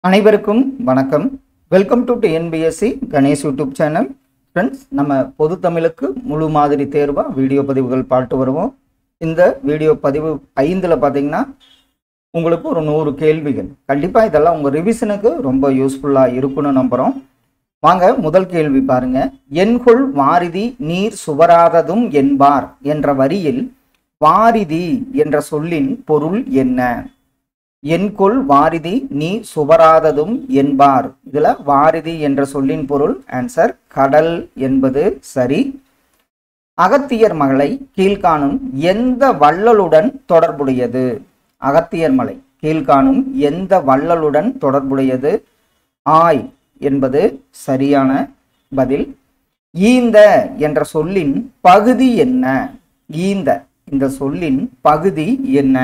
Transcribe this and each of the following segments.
அனைவருக்கும் வணக்கம் welcome to TNPSC Ganesh YouTube channel friends நம்ம பொது தமிழுக்கு முழு மாதிரி தேர்வாக வீடியோ பதிவுகள் பார்த்து வருவோம் இந்த வீடியோ பதிவு ஐந்தில் பார்த்தீங்கன்னா உங்களுக்கு ஒரு நூறு கேள்விகள் கண்டிப்பாக இதெல்லாம் உங்கள் ரிவிஷனுக்கு ரொம்ப யூஸ்ஃபுல்லாக இருக்குன்னு நம்புகிறோம் வாங்க முதல் கேள்வி பாருங்க என்கொள் வாரிதி நீர் சுவராததும் என்பார் என்ற வரியில் வாரிதி என்ற சொல்லின் பொருள் என்ன என்கொள் வாரிதி நீ சுவராததும் என்பார் இதுல வாரிதி என்ற சொல்லின் பொருள் ஆன்சர் கடல் என்பது சரி அகத்தியர் மலை கீழ்காணும் எந்த வள்ளலுடன் தொடர்புடையது அகத்தியர் மலை கீழ்காணும் எந்த வள்ளலுடன் தொடர்புடையது ஆய் என்பது சரியான பதில் ஈந்த என்ற சொல்லின் பகுதி என்ன ஈந்த இந்த சொல்லின் பகுதி என்ன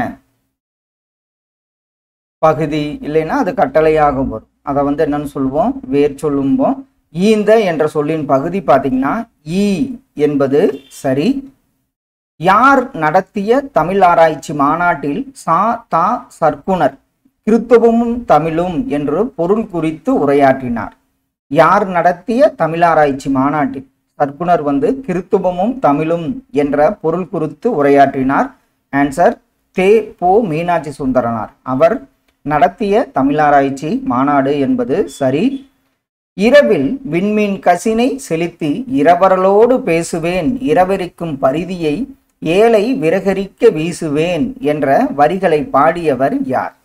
பகுதி இல்லைன்னா அது கட்டளையாக வரும் அதை வந்து என்னன்னு சொல்லுவோம் வேர் சொல்லும்போம் ஈந்த என்ற சொல்லின் பகுதி பார்த்தீங்கன்னா ஈ என்பது சரி யார் நடத்திய தமிழ் ஆராய்ச்சி மாநாட்டில் சா தா சர்க்குணர் கிறித்துவமும் தமிழும் என்று பொருள் குறித்து உரையாற்றினார் யார் நடத்திய தமிழ் ஆராய்ச்சி மாநாட்டில் சர்க்குணர் வந்து கிறித்துவமும் தமிழும் என்ற பொருள் குறித்து உரையாற்றினார் ஆன்சர் தே போ மீனாட்சி சுந்தரனார் அவர் நடத்திய தமிழாராய்ச்சி மாநாடு என்பது சரி இரவில் விண்மீன் கசினை செலுத்தி இரவரலோடு பேசுவேன் இரவரிக்கும் பரிதியை ஏழை விரகரிக்க வீசுவேன் என்ற வரிகளை பாடியவர் யார்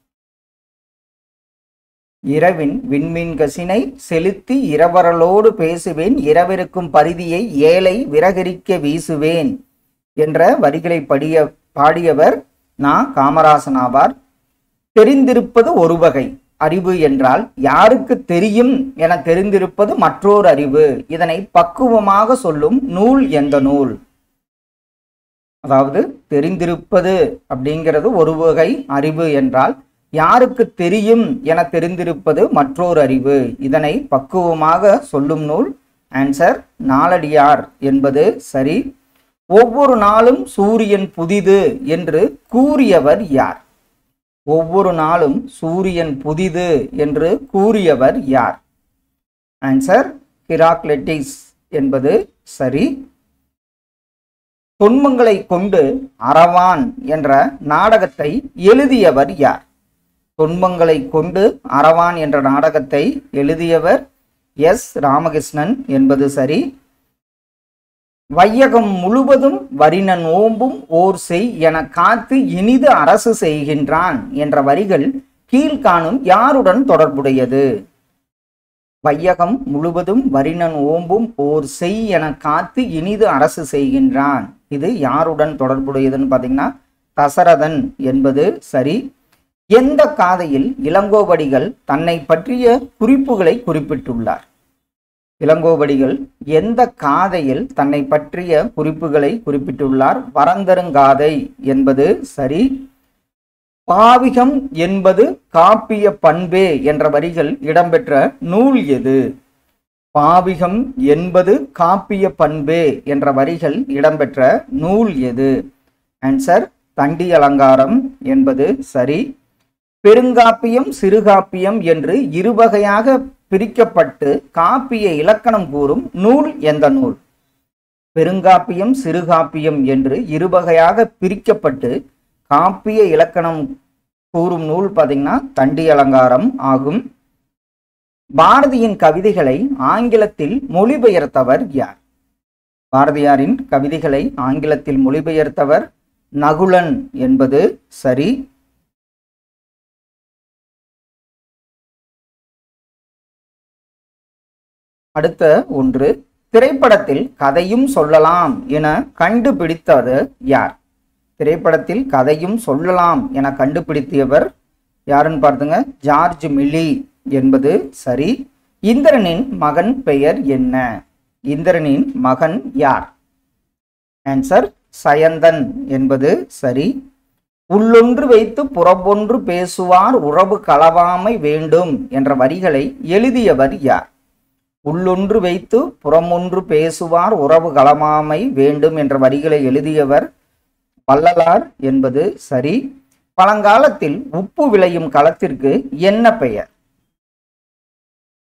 இரவின் விண்மீன் கசினை செலுத்தி இரவரலோடு பேசுவேன் இரவிருக்கும் பரிதியை ஏழை விரகரிக்க வீசுவேன் என்ற வரிகளை படிய பாடியவர் நா காமராசன் ஆவார் தெரிந்திருப்பது ஒரு வகை அறிவு என்றால் யாருக்கு தெரியும் என தெரிந்திருப்பது மற்றொரு அறிவு இதனை பக்குவமாக சொல்லும் நூல் எந்த நூல் அதாவது தெரிந்திருப்பது அப்படிங்கிறது ஒரு வகை அறிவு என்றால் யாருக்கு தெரியும் என தெரிந்திருப்பது மற்றொரு அறிவு இதனை பக்குவமாக சொல்லும் நூல் ஆன்சர் நாலடியார் என்பது சரி ஒவ்வொரு நாளும் சூரியன் புதிது என்று கூறியவர் யார் ஒவ்வொரு நாளும் சூரியன் புதிது என்று கூறியவர் யார் ஆன்சர் ஹிராக்லெட்டிஸ் என்பது சரி தொன்மங்களை கொண்டு அறவான் என்ற நாடகத்தை எழுதியவர் யார் தொன்மங்களை கொண்டு அறவான் என்ற நாடகத்தை எழுதியவர் எஸ் ராமகிருஷ்ணன் என்பது சரி வையகம் முழுவதும் வரினன் ஓம்பும் ஓர் செய் என காத்து இனிது அரசு செய்கின்றான் என்ற வரிகள் கீழ்காணும் யாருடன் தொடர்புடையது வையகம் முழுவதும் வரினன் ஓம்பும் ஓர் செய் என காத்து இனிது அரசு செய்கின்றான் இது யாருடன் தொடர்புடையதுன்னு பார்த்தீங்கன்னா தசரதன் என்பது சரி எந்த காதையில் இளங்கோவடிகள் தன்னை பற்றிய குறிப்புகளை குறிப்பிட்டுள்ளார் இளங்கோவடிகள் எந்த காதையில் தன்னை பற்றிய குறிப்புகளை குறிப்பிட்டுள்ளார் வரந்தருங்காதை என்பது சரி பாவிகம் என்பது காப்பிய பண்பே என்ற வரிகள் இடம்பெற்ற நூல் எது பாவிகம் என்பது காப்பிய பண்பே என்ற வரிகள் இடம்பெற்ற நூல் எது ஆன்சர் தண்டி அலங்காரம் என்பது சரி பெருங்காப்பியம் சிறுகாப்பியம் என்று இருவகையாக பிரிக்கப்பட்டு காப்பிய இலக்கணம் கூறும் நூல் எந்த நூல் பெருங்காப்பியம் சிறுகாப்பியம் என்று இருவகையாக பிரிக்கப்பட்டு காப்பிய இலக்கணம் கூறும் நூல் பார்த்தீங்கன்னா தண்டி அலங்காரம் ஆகும் பாரதியின் கவிதைகளை ஆங்கிலத்தில் மொழிபெயர்த்தவர் யார் பாரதியாரின் கவிதைகளை ஆங்கிலத்தில் மொழிபெயர்த்தவர் நகுலன் என்பது சரி அடுத்த ஒன்று திரைப்படத்தில் கதையும் சொல்லலாம் என கண்டுபிடித்தது யார் திரைப்படத்தில் கதையும் சொல்லலாம் என கண்டுபிடித்தியவர் யாருன்னு பார்த்துங்க ஜார்ஜ் மில்லி என்பது சரி இந்திரனின் மகன் பெயர் என்ன இந்திரனின் மகன் யார் ஆன்சர் சயந்தன் என்பது சரி உள்ளொன்று வைத்து புறப்பொன்று பேசுவார் உறவு களவாமை வேண்டும் என்ற வரிகளை எழுதியவர் யார் உள்ளொன்று வைத்து புறமொன்று பேசுவார் உறவு களமாமை வேண்டும் என்ற வரிகளை எழுதியவர் வள்ளலார் என்பது சரி பழங்காலத்தில் உப்பு விளையும் களத்திற்கு என்ன பெயர்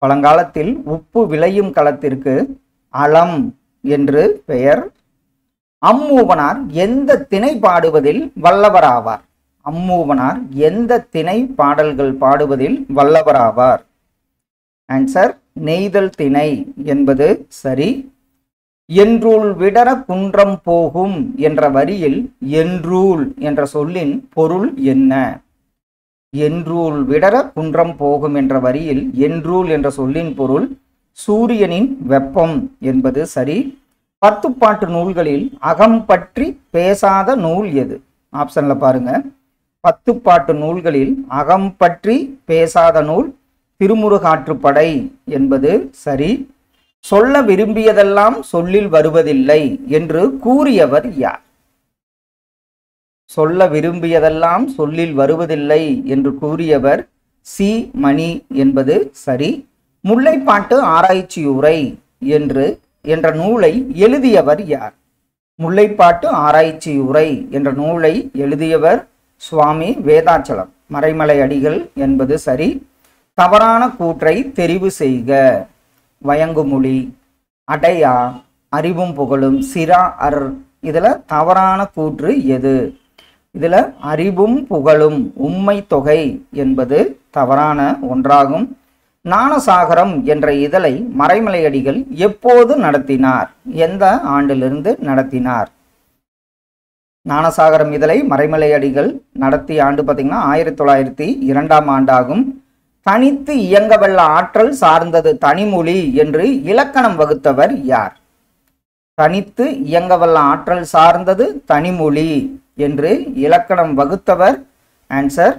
பழங்காலத்தில் உப்பு விளையும் களத்திற்கு அளம் என்று பெயர் அம்மூவனார் எந்த திணை பாடுவதில் வல்லவராவார் அம்மூவனார் எந்த திணை பாடல்கள் பாடுவதில் வல்லவராவார் ஆன்சர் நெய்தல் திணை என்பது சரி என்றூல் விடர குன்றம் போகும் என்ற வரியில் என்றூல் என்ற சொல்லின் பொருள் என்ன என்றூல் விடர குன்றம் போகும் என்ற வரியில் என்றூல் என்ற சொல்லின் பொருள் சூரியனின் வெப்பம் என்பது சரி பத்துப்பாட்டு நூல்களில் அகம் பற்றி பேசாத நூல் எது ஆப்ஷன்ல பாருங்க பத்துப்பாட்டு நூல்களில் அகம் பற்றி பேசாத நூல் திருமுருகாற்றுப்படை என்பது சரி சொல்ல விரும்பியதெல்லாம் சொல்லில் வருவதில்லை என்று கூறியவர் யார் சொல்ல விரும்பியதெல்லாம் சொல்லில் வருவதில்லை என்று கூறியவர் சி மணி என்பது சரி முல்லைப்பாட்டு ஆராய்ச்சி உரை என்று என்ற நூலை எழுதியவர் யார் முல்லைப்பாட்டு ஆராய்ச்சி உரை என்ற நூலை எழுதியவர் சுவாமி வேதாச்சலம் மறைமலை அடிகள் என்பது சரி தவறான கூற்றை தெரிவு செய்க வயங்குமொழி அடையா அறிவும் புகழும் சிரா அர் இதில் தவறான கூற்று எது இதில் அறிவும் புகழும் உண்மை தொகை என்பது தவறான ஒன்றாகும் ஞானசாகரம் என்ற இதழை மறைமலையடிகள் எப்போது நடத்தினார் எந்த ஆண்டிலிருந்து நடத்தினார் ஞானசாகரம் இதழை மறைமலையடிகள் நடத்திய ஆண்டு பார்த்தீங்கன்னா ஆயிரத்தி தொள்ளாயிரத்தி இரண்டாம் ஆண்டாகும் தனித்து இயங்கவல்ல ஆற்றல் சார்ந்தது தனிமொழி என்று இலக்கணம் வகுத்தவர் யார் தனித்து இயங்கவல்ல ஆற்றல் சார்ந்தது தனிமொழி என்று இலக்கணம் வகுத்தவர் ஆன்சர்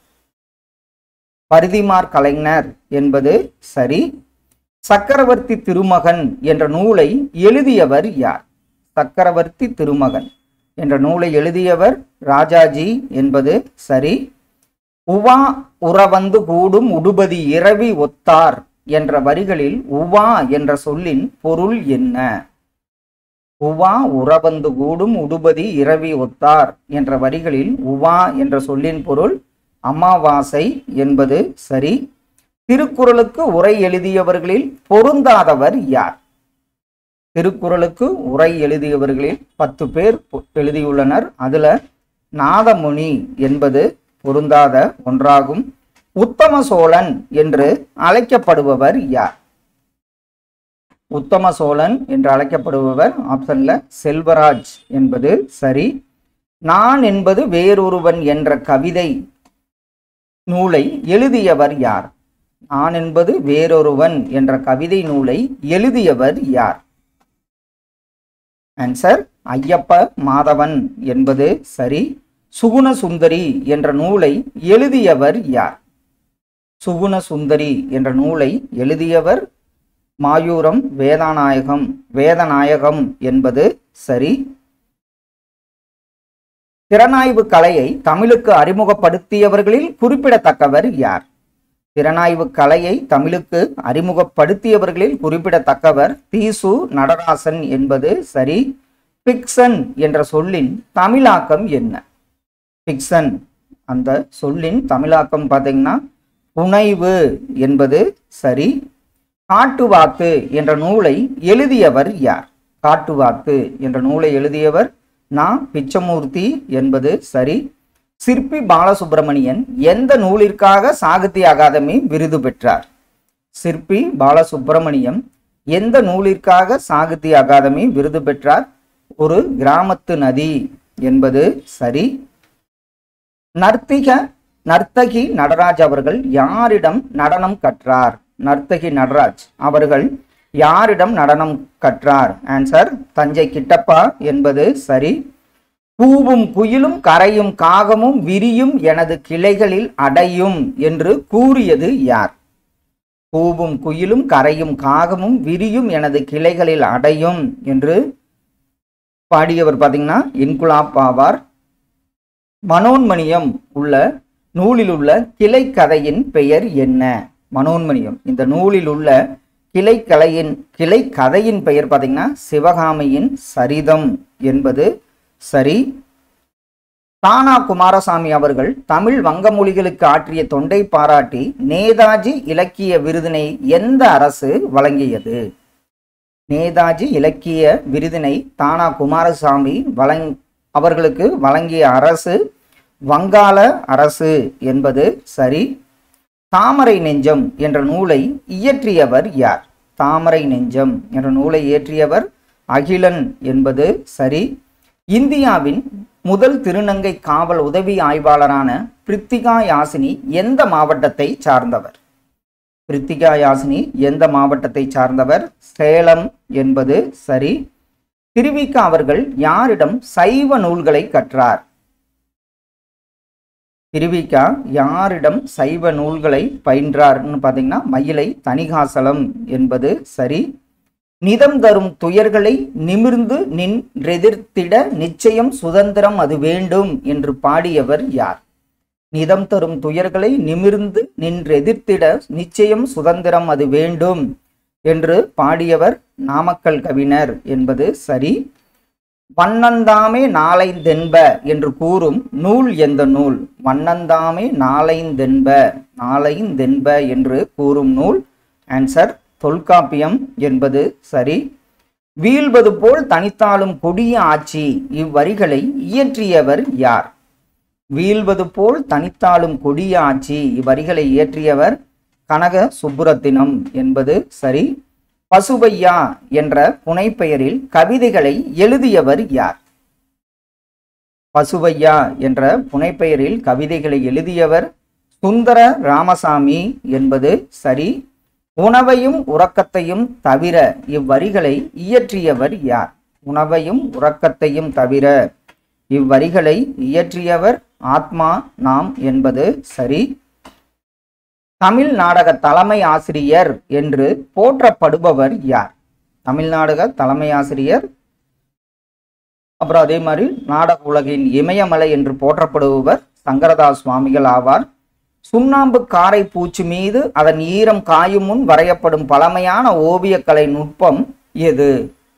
பரிதிமார் கலைஞர் என்பது சரி சக்கரவர்த்தி திருமகன் என்ற நூலை எழுதியவர் யார் சக்கரவர்த்தி திருமகன் என்ற நூலை எழுதியவர் ராஜாஜி என்பது சரி உவா உறவந்து கூடும் உடுபதி இரவி ஒத்தார் என்ற வரிகளில் உவா என்ற சொல்லின் பொருள் என்ன உவா உறவந்து கூடும் உடுபதி இரவி ஒத்தார் என்ற வரிகளில் உவா என்ற சொல்லின் பொருள் அமாவாசை என்பது சரி திருக்குறளுக்கு உரை எழுதியவர்களில் பொருந்தாதவர் யார் திருக்குறளுக்கு உரை எழுதியவர்களில் பத்து பேர் பொ- எழுதியுள்ளனர் அதுல நாதமுனி என்பது பொருந்தாத ஒன்றாகும் உத்தம சோழன் என்று அழைக்கப்படுபவர் யார் உத்தம சோழன் என்று அழைக்கப்படுபவர் ஆப்ஷன்ல செல்வராஜ் என்பது சரி நான் என்பது வேறொருவன் என்ற கவிதை நூலை எழுதியவர் யார் நான் என்பது வேறொருவன் என்ற கவிதை நூலை எழுதியவர் யார் ஆன்சர் ஐயப்ப மாதவன் என்பது சரி சுகுண சுந்தரி என்ற நூலை எழுதியவர் யார் சுகுண சுந்தரி என்ற நூலை எழுதியவர் மாயூரம் வேதாநாயகம் வேதநாயகம் என்பது சரி திறனாய்வு கலையை தமிழுக்கு அறிமுகப்படுத்தியவர்களில் குறிப்பிடத்தக்கவர் யார் திறனாய்வு கலையை தமிழுக்கு அறிமுகப்படுத்தியவர்களில் குறிப்பிடத்தக்கவர் தீசு நடராசன் என்பது சரி பிக்சன் என்ற சொல்லின் தமிழாக்கம் என்ன பிக்சன் அந்த சொல்லின் தமிழாக்கம் பார்த்தீங்கன்னா புனைவு என்பது சரி காட்டுவாத்து என்ற நூலை எழுதியவர் யார் காட்டுவாத்து என்ற நூலை எழுதியவர் நா பிச்சமூர்த்தி என்பது சரி சிற்பி பாலசுப்பிரமணியன் எந்த நூலிற்காக சாகித்ய அகாதமி விருது பெற்றார் சிற்பி பாலசுப்பிரமணியம் எந்த நூலிற்காக சாகித்ய அகாதமி விருது பெற்றார் ஒரு கிராமத்து நதி என்பது சரி நர்த்திக நர்த்தகி நடராஜ் அவர்கள் யாரிடம் நடனம் கற்றார் நர்த்தகி நடராஜ் அவர்கள் யாரிடம் நடனம் கற்றார் ஆன்சர் தஞ்சை கிட்டப்பா என்பது சரி பூவும் குயிலும் கரையும் காகமும் விரியும் எனது கிளைகளில் அடையும் என்று கூறியது யார் பூவும் குயிலும் கரையும் காகமும் விரியும் எனது கிளைகளில் அடையும் என்று பாடியவர் பார்த்தீங்கன்னா இன்குலாப் ஆவார் மனோன்மணியம் உள்ள நூலில் உள்ள கிளை கதையின் பெயர் என்ன மனோன்மணியம் இந்த நூலில் உள்ள கிளை கலையின் கிளை கதையின் பெயர் பார்த்தீங்கன்னா சிவகாமியின் சரிதம் என்பது சரி தானா குமாரசாமி அவர்கள் தமிழ் வங்க மொழிகளுக்கு ஆற்றிய தொண்டை பாராட்டி நேதாஜி இலக்கிய விருதினை எந்த அரசு வழங்கியது நேதாஜி இலக்கிய விருதினை தானா குமாரசாமி வழங் அவர்களுக்கு வழங்கிய அரசு வங்காள அரசு என்பது சரி தாமரை நெஞ்சம் என்ற நூலை இயற்றியவர் யார் தாமரை நெஞ்சம் என்ற நூலை இயற்றியவர் அகிலன் என்பது சரி இந்தியாவின் முதல் திருநங்கை காவல் உதவி ஆய்வாளரான பிரித்திகா யாசினி எந்த மாவட்டத்தை சார்ந்தவர் பிரித்திகா யாசினி எந்த மாவட்டத்தை சார்ந்தவர் சேலம் என்பது சரி திருவிக்கா அவர்கள் யாரிடம் சைவ நூல்களை கற்றார் திருவிக்கா யாரிடம் சைவ நூல்களை பயின்றார்னு பார்த்தீங்கன்னா மயிலை தணிகாசலம் என்பது சரி நிதம் தரும் துயர்களை நிமிர்ந்து நின்றெதிர்த்திட நிச்சயம் சுதந்திரம் அது வேண்டும் என்று பாடியவர் யார் நிதம் தரும் துயர்களை நிமிர்ந்து நின்றெதிர்த்திட நிச்சயம் சுதந்திரம் அது வேண்டும் என்று பாடியவர் நாமக்கல் கவிஞர் என்பது சரி வண்ணந்தாமே நாளைந்தென்ப என்று கூறும் நூல் எந்த நூல் வண்ணந்தாமே நாளைந்தென்ப நாளைந்தென்ப என்று கூறும் நூல் ஆன்சர் தொல்காப்பியம் என்பது சரி வீழ்வது போல் தனித்தாலும் கொடிய ஆட்சி இவ்வரிகளை இயற்றியவர் யார் வீழ்வது போல் தனித்தாலும் கொடிய ஆட்சி இவ்வரிகளை இயற்றியவர் கனக சுப்புரத்தினம் என்பது சரி பசுபையா என்ற புனைப்பெயரில் கவிதைகளை எழுதியவர் யார் பசுபையா என்ற புனைப்பெயரில் கவிதைகளை எழுதியவர் சுந்தர ராமசாமி என்பது சரி உணவையும் உறக்கத்தையும் தவிர இவ்வரிகளை இயற்றியவர் யார் உணவையும் உறக்கத்தையும் தவிர இவ்வரிகளை இயற்றியவர் ஆத்மா நாம் என்பது சரி தமிழ் நாடக தலைமை ஆசிரியர் என்று போற்றப்படுபவர் யார் தமிழ் நாடக தலைமை ஆசிரியர் அப்புறம் அதே மாதிரி நாடக உலகின் இமயமலை என்று போற்றப்படுபவர் சங்கரதாஸ் சுவாமிகள் ஆவார் சுண்ணாம்பு காரை பூச்சி மீது அதன் ஈரம் காயும் முன் வரையப்படும் பழமையான ஓவியக்கலை நுட்பம் எது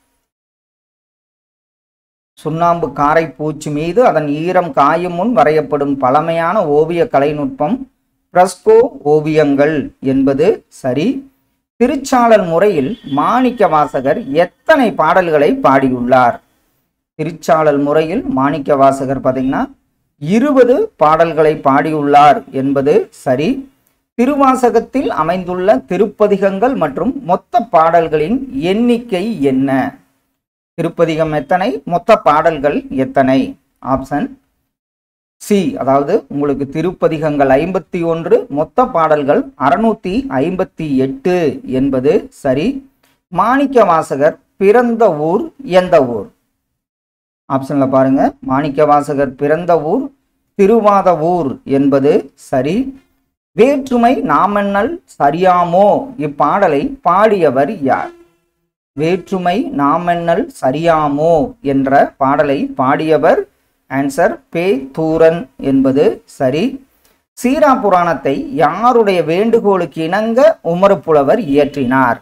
சுண்ணாம்பு காரை பூச்சி மீது அதன் ஈரம் காயும் முன் வரையப்படும் பழமையான ஓவிய கலைநுட்பம் பிரஸ்கோ ஓவியங்கள் என்பது சரி திருச்சாளர் முறையில் மாணிக்க வாசகர் எத்தனை பாடல்களை பாடியுள்ளார் திருச்சாளர் முறையில் மாணிக்க வாசகர் பார்த்தீங்கன்னா இருபது பாடல்களை பாடியுள்ளார் என்பது சரி திருவாசகத்தில் அமைந்துள்ள திருப்பதிகங்கள் மற்றும் மொத்த பாடல்களின் எண்ணிக்கை என்ன திருப்பதிகம் எத்தனை மொத்த பாடல்கள் எத்தனை ஆப்ஷன் சி அதாவது உங்களுக்கு திருப்பதிகங்கள் ஐம்பத்தி ஒன்று மொத்த பாடல்கள் அறுநூத்தி ஐம்பத்தி எட்டு என்பது சரி மாணிக்க வாசகர் பிறந்த ஊர் எந்த ஊர் ஆப்ஷன்ல பாருங்க மாணிக்க வாசகர் பிறந்த ஊர் திருவாத ஊர் என்பது சரி வேற்றுமை நாமென்னல் சரியாமோ இப்பாடலை பாடியவர் யார் வேற்றுமை நாமென்னல் சரியாமோ என்ற பாடலை பாடியவர் ஆன்சர் பே தூரன் என்பது சரி சீரா புராணத்தை யாருடைய வேண்டுகோளுக்கு இணங்க உமறுப்புலவர் இயற்றினார்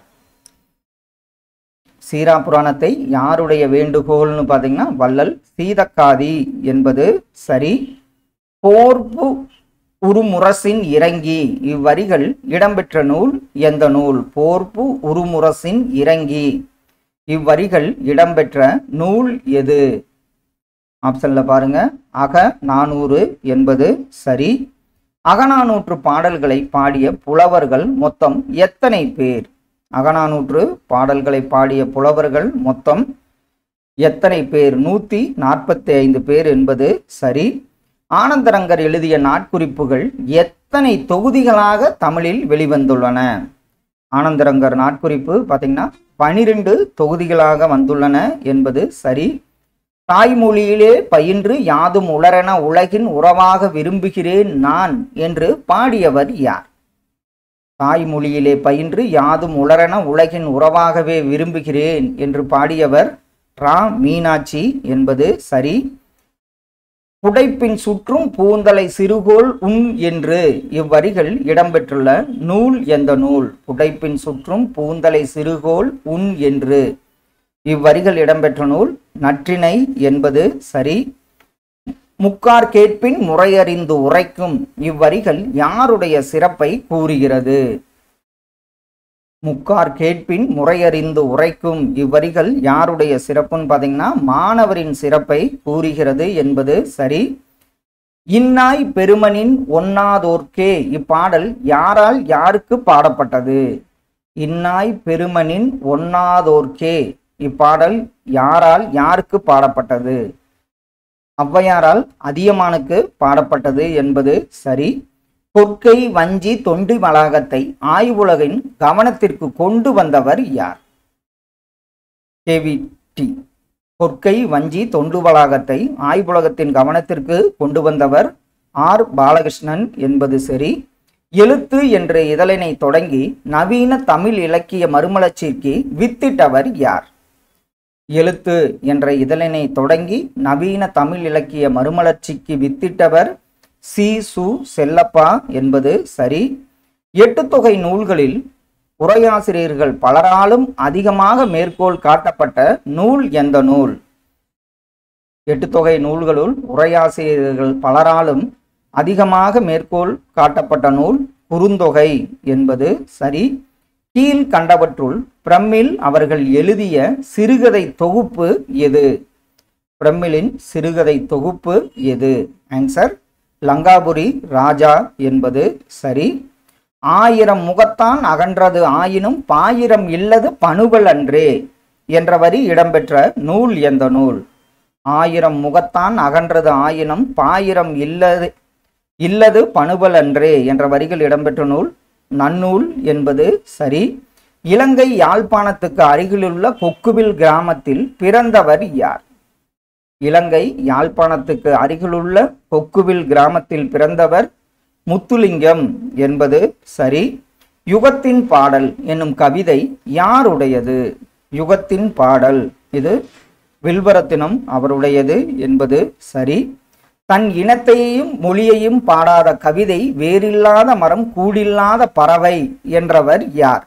சீரா புராணத்தை யாருடைய வேண்டுகோள்னு பார்த்தீங்கன்னா வள்ளல் சீதக்காதி என்பது சரி போர்ப்பு உருமுரசின் இறங்கி இவ்வரிகள் இடம்பெற்ற நூல் எந்த நூல் போர்ப்பு உருமுரசின் இறங்கி இவ்வரிகள் இடம்பெற்ற நூல் எது ஆப்ஷன்ல பாருங்க அக நானூறு என்பது சரி அகநானூற்று பாடல்களை பாடிய புலவர்கள் மொத்தம் எத்தனை பேர் அகநானூற்று பாடல்களை பாடிய புலவர்கள் மொத்தம் எத்தனை பேர் நூத்தி நாற்பத்தி ஐந்து பேர் என்பது சரி ஆனந்தரங்கர் எழுதிய நாட்குறிப்புகள் எத்தனை தொகுதிகளாக தமிழில் வெளிவந்துள்ளன ஆனந்தரங்கர் நாட்குறிப்பு பார்த்தீங்கன்னா பனிரெண்டு தொகுதிகளாக வந்துள்ளன என்பது சரி தாய்மொழியிலே பயின்று யாதும் உளரென உலகின் உறவாக விரும்புகிறேன் நான் என்று பாடியவர் யார் தாய்மொழியிலே பயின்று யாதும் உளரென உலகின் உறவாகவே விரும்புகிறேன் என்று பாடியவர் ரா மீனாட்சி என்பது சரி புடைப்பின் சுற்றும் பூந்தலை சிறுகோள் உன் என்று இவ்வரிகள் இடம்பெற்றுள்ள நூல் எந்த நூல் புடைப்பின் சுற்றும் பூந்தலை சிறுகோள் உன் என்று இவ்வரிகள் இடம்பெற்ற நூல் நற்றினை என்பது சரி முக்கார் கேட்பின் முறையறிந்து உரைக்கும் இவ்வரிகள் யாருடைய சிறப்பை கூறுகிறது முக்கார் கேட்பின் முறையறிந்து உரைக்கும் இவ்வரிகள் யாருடைய சிறப்புன்னு பார்த்தீங்கன்னா மாணவரின் சிறப்பை கூறுகிறது என்பது சரி இன்னாய் பெருமனின் ஒன்னாதோர்க்கே இப்பாடல் யாரால் யாருக்கு பாடப்பட்டது இன்னாய் பெருமனின் ஒன்னாதோர்க்கே இப்பாடல் யாரால் யாருக்கு பாடப்பட்டது ஔவையாரால் அதியமானுக்கு பாடப்பட்டது என்பது சரி கொற்கை வஞ்சி தொண்டி வளாகத்தை ஆய்வுலகின் கவனத்திற்கு கொண்டு வந்தவர் யார் கேவிடி கொற்கை வஞ்சி தொண்டு வளாகத்தை ஆய்வுலகத்தின் கவனத்திற்கு கொண்டு வந்தவர் ஆர் பாலகிருஷ்ணன் என்பது சரி எழுத்து என்ற இதழினை தொடங்கி நவீன தமிழ் இலக்கிய மறுமலர்ச்சிக்கு வித்திட்டவர் யார் எழுத்து என்ற இதழினை தொடங்கி நவீன தமிழ் இலக்கிய மறுமலர்ச்சிக்கு வித்திட்டவர் சி சு செல்லப்பா என்பது சரி எட்டு தொகை நூல்களில் உரையாசிரியர்கள் பலராலும் அதிகமாக மேற்கோள் காட்டப்பட்ட நூல் எந்த நூல் எட்டு தொகை நூல்களுள் உரையாசிரியர்கள் பலராலும் அதிகமாக மேற்கோள் காட்டப்பட்ட நூல் குறுந்தொகை என்பது சரி கீழ் கண்டவற்றுள் பிரமில் அவர்கள் எழுதிய சிறுகதை தொகுப்பு எது பிரமிலின் சிறுகதை தொகுப்பு எது ஆன்சர் லங்காபுரி ராஜா என்பது சரி ஆயிரம் முகத்தான் அகன்றது ஆயினும் பாயிரம் இல்லது பணுவல் அன்றே என்ற வரி இடம்பெற்ற நூல் எந்த நூல் ஆயிரம் முகத்தான் அகன்றது ஆயினும் பாயிரம் இல்லது இல்லது பணுவல் அன்றே என்ற வரிகள் இடம்பெற்ற நூல் நன்னூல் என்பது சரி இலங்கை யாழ்ப்பாணத்துக்கு அருகிலுள்ள கொக்குவில் கிராமத்தில் பிறந்தவர் யார் இலங்கை யாழ்ப்பாணத்துக்கு அருகிலுள்ள கொக்குவில் கிராமத்தில் பிறந்தவர் முத்துலிங்கம் என்பது சரி யுகத்தின் பாடல் என்னும் கவிதை யாருடையது யுகத்தின் பாடல் இது வில்வரத்தினம் அவருடையது என்பது சரி தன் இனத்தையும் மொழியையும் பாடாத கவிதை வேறில்லாத மரம் கூடில்லாத பறவை என்றவர் யார்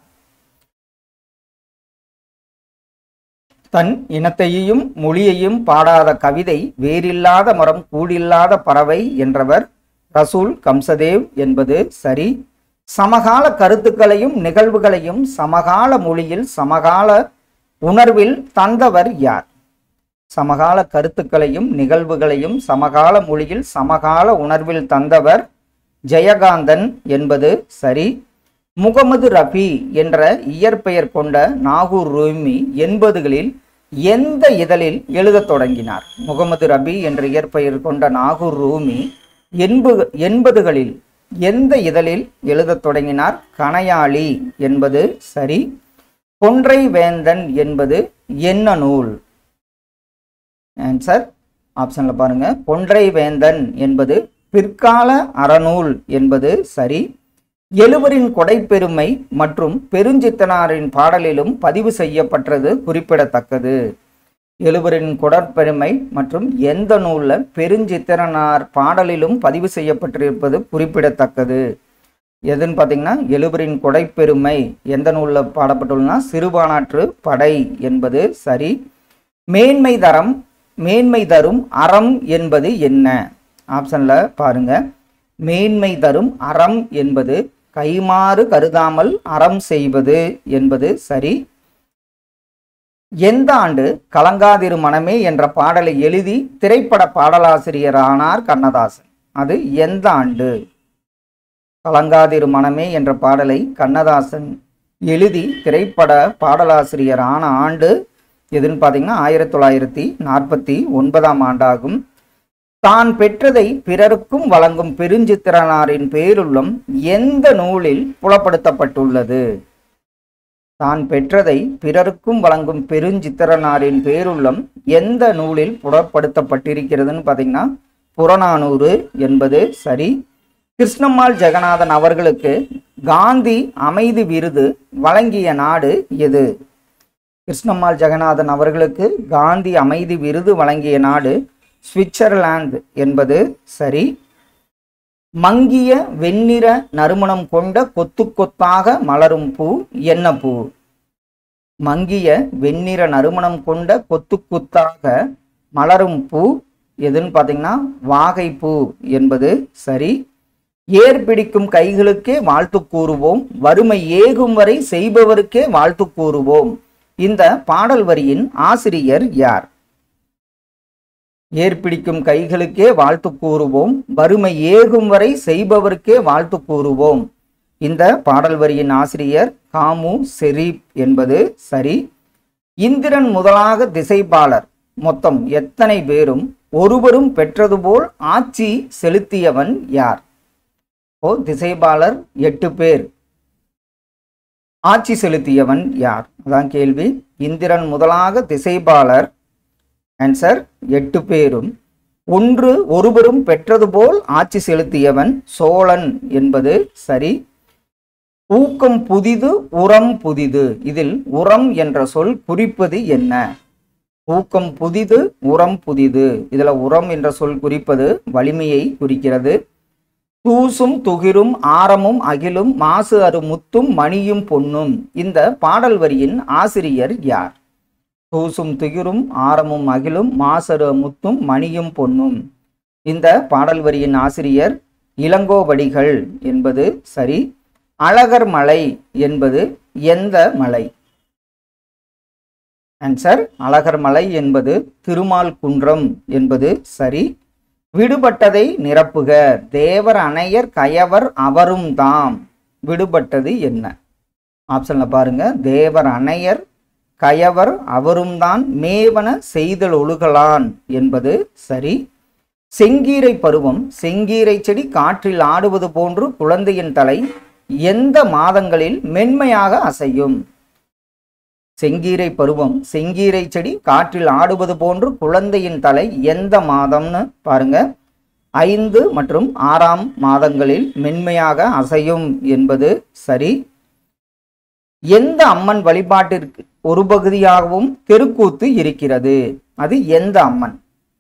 தன் இனத்தையும் மொழியையும் பாடாத கவிதை வேறில்லாத மரம் கூடில்லாத பறவை என்றவர் ரசூல் கம்சதேவ் என்பது சரி சமகால கருத்துக்களையும் நிகழ்வுகளையும் சமகால மொழியில் சமகால உணர்வில் தந்தவர் யார் சமகால கருத்துக்களையும் நிகழ்வுகளையும் சமகால மொழியில் சமகால உணர்வில் தந்தவர் ஜெயகாந்தன் என்பது சரி முகமது ரபி என்ற இயற்பெயர் கொண்ட நாகூர் ரூமி எண்பதுகளில் எந்த இதழில் எழுதத் தொடங்கினார் முகமது ரபி என்ற இயற்பெயர் கொண்ட நாகூர் ரூமி எண்பு எண்பதுகளில் எந்த இதழில் எழுதத் தொடங்கினார் கணையாளி என்பது சரி கொன்றை வேந்தன் என்பது என்ன நூல் ஆன்சர் ஆப்ஷன்ல பாருங்க கொன்றை வேந்தன் என்பது பிற்கால அறநூல் என்பது சரி எழுவரின் கொடைப்பெருமை மற்றும் பெருஞ்சித்தனாரின் பாடலிலும் பதிவு செய்யப்பட்டது குறிப்பிடத்தக்கது எழுவரின் கொடற்பெருமை மற்றும் எந்த நூல்ல பெருஞ்சித்திரனார் பாடலிலும் பதிவு செய்யப்பட்டிருப்பது குறிப்பிடத்தக்கது எதுன்னு பார்த்தீங்கன்னா எழுவரின் கொடைப்பெருமை எந்த நூலில் பாடப்பட்டுள்ளனா சிறுபானாற்று படை என்பது சரி மேன்மை தரம் மேன்மை தரும் அறம் என்பது என்ன ஆப்ஷன்ல பாருங்க மேன்மை தரும் அறம் என்பது கைமாறு கருதாமல் அறம் செய்வது என்பது சரி எந்த ஆண்டு கலங்காதிரு மனமே என்ற பாடலை எழுதி திரைப்பட பாடலாசிரியரானார் கண்ணதாசன் அது எந்த ஆண்டு கலங்காதிரு மனமே என்ற பாடலை கண்ணதாசன் எழுதி திரைப்பட பாடலாசிரியர் ஆன ஆண்டு எதுன்னு பார்த்தீங்கன்னா ஆயிரத்தி தொள்ளாயிரத்தி நாற்பத்தி ஒன்பதாம் ஆண்டாகும் தான் பெற்றதை பிறருக்கும் வழங்கும் பெருஞ்சித்திரனாரின் பேருள்ளம் எந்த நூலில் புலப்படுத்தப்பட்டுள்ளது தான் பெற்றதை பிறருக்கும் வழங்கும் பெருஞ்சித்திரனாரின் பேருள்ளம் எந்த நூலில் புலப்படுத்தப்பட்டிருக்கிறதுன்னு பார்த்தீங்கன்னா புறநானூறு என்பது சரி கிருஷ்ணம்மாள் ஜெகநாதன் அவர்களுக்கு காந்தி அமைதி விருது வழங்கிய நாடு எது கிருஷ்ணம்மாள் ஜெகநாதன் அவர்களுக்கு காந்தி அமைதி விருது வழங்கிய நாடு சுவிட்சர்லாந்து என்பது சரி மங்கிய வெண்ணிற நறுமணம் கொண்ட கொத்து கொத்தாக மலரும் பூ என்ன பூ மங்கிய வெண்ணிற நறுமணம் கொண்ட கொத்து கொத்தாக மலரும் பூ எதுன்னு பார்த்தீங்கன்னா வாகைப்பூ என்பது சரி ஏர் பிடிக்கும் கைகளுக்கே வாழ்த்து கூறுவோம் வறுமை ஏகும் வரை செய்பவருக்கே வாழ்த்து கூறுவோம் இந்த பாடல் வரியின் ஆசிரியர் யார் ஏர் பிடிக்கும் கைகளுக்கே வாழ்த்து கூறுவோம் வறுமை ஏகும் வரை செய்பவருக்கே வாழ்த்து கூறுவோம் இந்த பாடல் வரியின் ஆசிரியர் காமு செரீப் என்பது சரி இந்திரன் முதலாக திசைபாலர் மொத்தம் எத்தனை பேரும் ஒருவரும் பெற்றது போல் ஆட்சி செலுத்தியவன் யார் ஓ திசைபாலர் எட்டு பேர் ஆட்சி செலுத்தியவன் யார் அதான் கேள்வி இந்திரன் முதலாக திசைபாலர் ஆன்சர் எட்டு பேரும் ஒன்று ஒருவரும் பெற்றது போல் ஆட்சி செலுத்தியவன் சோழன் என்பது சரி ஊக்கம் புதிது உரம் புதிது இதில் உரம் என்ற சொல் குறிப்பது என்ன ஊக்கம் புதிது உரம் புதிது இதுல உரம் என்ற சொல் குறிப்பது வலிமையை குறிக்கிறது தூசும் துகிரும் ஆரமும் அகிலும் மாசு அரு முத்தும் மணியும் பொன்னும் இந்த பாடல் வரியின் ஆசிரியர் யார் தூசும் துகிரும் ஆரமும் அகிலும் மாசரு முத்தும் மணியும் பொன்னும் இந்த பாடல் வரியின் ஆசிரியர் இளங்கோவடிகள் என்பது சரி அழகர் மலை என்பது எந்த மலை ஆன்சர் அழகர் மலை என்பது திருமால் குன்றம் என்பது சரி விடுபட்டதை நிரப்புக தேவர் அணையர் கயவர் அவரும் தாம் விடுபட்டது என்ன ஆப்ஷன்ல பாருங்க தேவர் அணையர் கயவர் அவரும் தான் மேவன செய்தல் ஒழுகலான் என்பது சரி செங்கீரை பருவம் செங்கீரை செடி காற்றில் ஆடுவது போன்று குழந்தையின் தலை எந்த மாதங்களில் மென்மையாக அசையும் செங்கீரை பருவம் செங்கீரை செடி காற்றில் ஆடுவது போன்று குழந்தையின் தலை எந்த மாதம்னு பாருங்க ஐந்து மற்றும் ஆறாம் மாதங்களில் மென்மையாக அசையும் என்பது சரி எந்த அம்மன் வழிபாட்டிற்கு ஒரு பகுதியாகவும் தெருக்கூத்து இருக்கிறது அது எந்த அம்மன்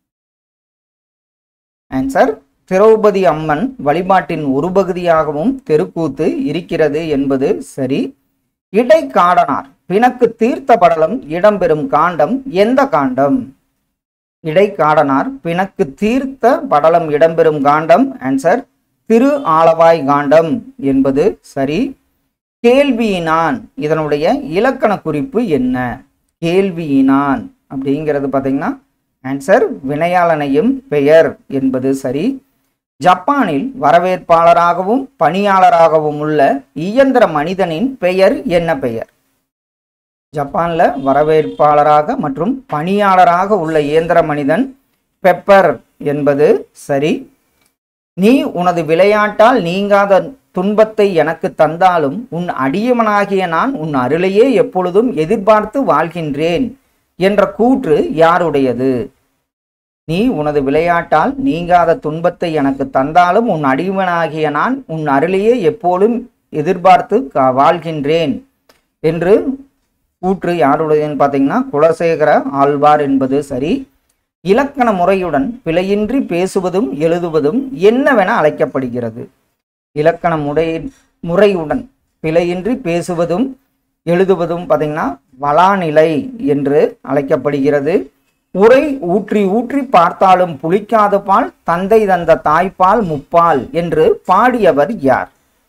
ஆன்சர் திரௌபதி அம்மன் வழிபாட்டின் ஒரு பகுதியாகவும் தெருக்கூத்து இருக்கிறது என்பது சரி இடைக்காடனார் பிணக்கு தீர்த்த படலம் இடம்பெறும் காண்டம் எந்த காண்டம் இடைக்காடனார் பிணக்கு தீர்த்த படலம் இடம்பெறும் காண்டம் ஆன்சர் திரு ஆலவாய் காண்டம் என்பது சரி கேள்வியினான் இதனுடைய இலக்கண குறிப்பு என்ன கேள்வியினான் அப்படிங்கிறது பார்த்தீங்கன்னா ஆன்சர் வினையாளனையும் பெயர் என்பது சரி ஜப்பானில் வரவேற்பாளராகவும் பணியாளராகவும் உள்ள இயந்திர மனிதனின் பெயர் என்ன பெயர் ஜப்பான்ல வரவேற்பாளராக மற்றும் பணியாளராக உள்ள இயந்திர மனிதன் பெப்பர் என்பது சரி நீ உனது விளையாட்டால் நீங்காத துன்பத்தை எனக்கு தந்தாலும் உன் அடியவனாகிய நான் உன் அருளையே எப்பொழுதும் எதிர்பார்த்து வாழ்கின்றேன் என்ற கூற்று யாருடையது நீ உனது விளையாட்டால் நீங்காத துன்பத்தை எனக்கு தந்தாலும் உன் அடியவனாகிய நான் உன் அருளையே எப்போதும் எதிர்பார்த்து கா- வாழ்கின்றேன் என்று கூற்று யாருடையதுன்னு பார்த்தீங்கன்னா குலசேகர ஆழ்வார் என்பது சரி இலக்கண முறையுடன் பிழையின்றி பேசுவதும் எழுதுவதும் என்னவென அழைக்கப்படுகிறது இலக்கண முறை முறையுடன் பிழையின்றி பேசுவதும் எழுதுவதும் பார்த்தீங்கன்னா வளாநிலை என்று அழைக்கப்படுகிறது உரை ஊற்றி ஊற்றி பார்த்தாலும் புளிக்காத பால் தந்தை தந்த தாய்ப்பால் முப்பால் என்று பாடியவர் யார்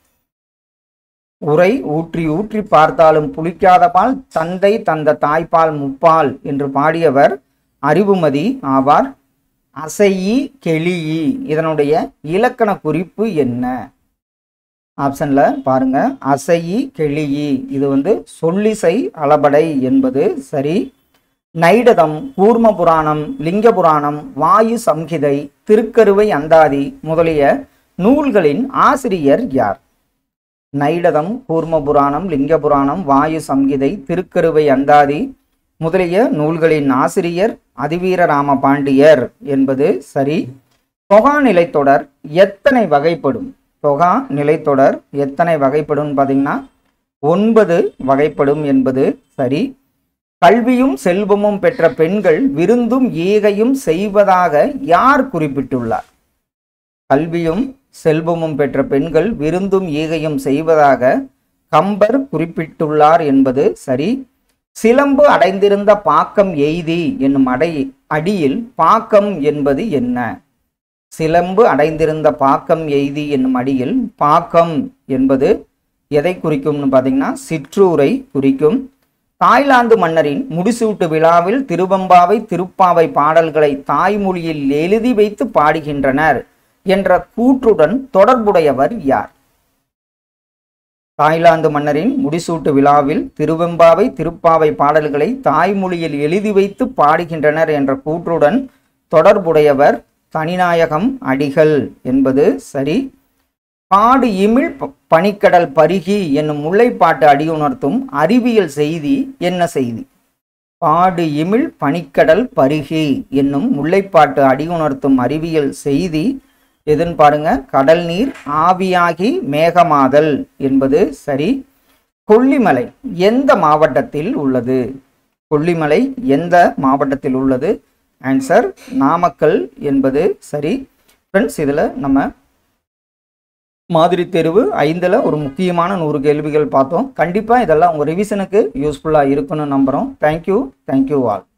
உரை ஊற்றி ஊற்றி பார்த்தாலும் புளிக்காத பால் தந்தை தந்த தாய்ப்பால் முப்பால் என்று பாடியவர் அறிவுமதி ஆவார் அசையி கெளியி இதனுடைய இலக்கண குறிப்பு என்ன ஆப்ஷன்ல பாருங்க அசையி கெளியி இது வந்து சொல்லிசை அளபடை என்பது சரி நைடதம் கூர்ம புராணம் லிங்க புராணம் வாயு சம்ஹிதை திருக்கருவை அந்தாதி முதலிய நூல்களின் ஆசிரியர் யார் நைடதம் கூர்ம புராணம் லிங்க புராணம் வாயு சம்ஹிதை திருக்கருவை அந்தாதி முதலிய நூல்களின் ஆசிரியர் அதிவீர ராம பாண்டியர் என்பது சரி தொகா நிலைத்தொடர் எத்தனை வகைப்படும் தொகா நிலைத்தொடர் எத்தனை வகைப்படும் பார்த்தீங்கன்னா ஒன்பது வகைப்படும் என்பது சரி கல்வியும் செல்வமும் பெற்ற பெண்கள் விருந்தும் ஈகையும் செய்வதாக யார் குறிப்பிட்டுள்ளார் கல்வியும் செல்வமும் பெற்ற பெண்கள் விருந்தும் ஈகையும் செய்வதாக கம்பர் குறிப்பிட்டுள்ளார் என்பது சரி சிலம்பு அடைந்திருந்த பாக்கம் எய்தி என்னும் அடை அடியில் பாக்கம் என்பது என்ன சிலம்பு அடைந்திருந்த பாக்கம் எய்தி என்னும் அடியில் பாக்கம் என்பது எதை குறிக்கும்னு பார்த்தீங்கன்னா சிற்றூரை குறிக்கும் தாய்லாந்து மன்னரின் முடிசூட்டு விழாவில் திருவம்பாவை திருப்பாவை பாடல்களை தாய்மொழியில் எழுதி வைத்து பாடுகின்றனர் என்ற கூற்றுடன் தொடர்புடையவர் யார் தாய்லாந்து மன்னரின் முடிசூட்டு விழாவில் திருவெம்பாவை திருப்பாவை பாடல்களை தாய்மொழியில் எழுதி வைத்து பாடுகின்றனர் என்ற கூற்றுடன் தொடர்புடையவர் தனிநாயகம் அடிகள் என்பது சரி பாடு இமிழ் ப- பனிக்கடல் பருகி என்னும் முல்லைப்பாட்டு அடியுணர்த்தும் அறிவியல் செய்தி என்ன செய்தி பாடு இமிழ் பனிக்கடல் பருகி என்னும் முல்லைப்பாட்டு அடியுணர்த்தும் அறிவியல் செய்தி எதுன்னு பாருங்க கடல் நீர் ஆவியாகி மேகமாதல் என்பது சரி கொல்லிமலை எந்த மாவட்டத்தில் உள்ளது கொல்லிமலை எந்த மாவட்டத்தில் உள்ளது ஆன்சர் நாமக்கல் என்பது சரி ஃப்ரெண்ட்ஸ் இதில் நம்ம மாதிரி தேர்வு ஐந்தில் ஒரு முக்கியமான நூறு கேள்விகள் பார்த்தோம் கண்டிப்பாக இதெல்லாம் உங்கள் ரிவிஷனுக்கு யூஸ்ஃபுல்லாக இருக்குன்னு நம்புகிறோம் தேங்க்யூ தேங்க்யூ ஆல்